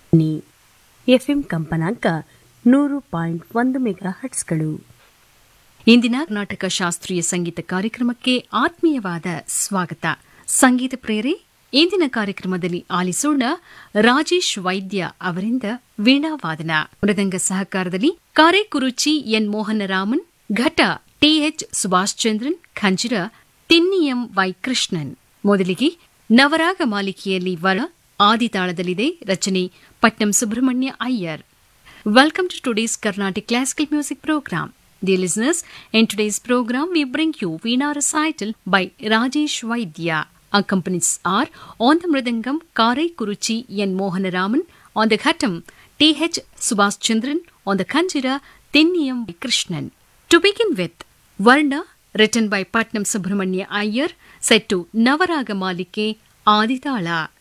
ನೀ ಎಫ್ಎಂ ಕಂಪನಾಂಕ ನೂರು ಪಾಯಿಂಟ್ ಒಂದು ಮೆಗಾ ಹಟ್ಸ್ಗಳು ಇಂದಿನ ಕರ್ನಾಟಕ ಶಾಸ್ತ್ರೀಯ ಸಂಗೀತ ಕಾರ್ಯಕ್ರಮಕ್ಕೆ ಆತ್ಮೀಯವಾದ ಸ್ವಾಗತ ಸಂಗೀತ ಪ್ರೇರೆ ಇಂದಿನ ಕಾರ್ಯಕ್ರಮದಲ್ಲಿ ಆಲಿಸೋಣ ರಾಜೇಶ್ ವೈದ್ಯ ಅವರಿಂದ ವೀಣಾವಾದನ ಮೃದಂಗ ಸಹಕಾರದಲ್ಲಿ ಕಾರೇಕುರುಚಿ N Mohanaraman ghata T H Subhash Chandran khanjira Thinniyam Y Krishnan ಮೊದಲಿಗೆ ನವರಾಗ ಮಾಲಿಕೆಯಲ್ಲಿ ವರ ಆದಿತಾಳದಲ್ಲಿದೆ ರಚನೆ Patnam Subrahmanya Iyer Welcome to today's Carnatic Classical Music Program. Dear listeners, in today's program we bring you Veena recital by Rajesh Vaidya. Accompanies are on the Mridangam Karai Kuruchi N. Mohanaraman, on the Ghatam T.H. Subhas Chandran, on the Kanjira Tinniyam Krishnan. To begin with, Varna, written by Patnam Subramanya Iyer, set to Navaraga Malike Aditala.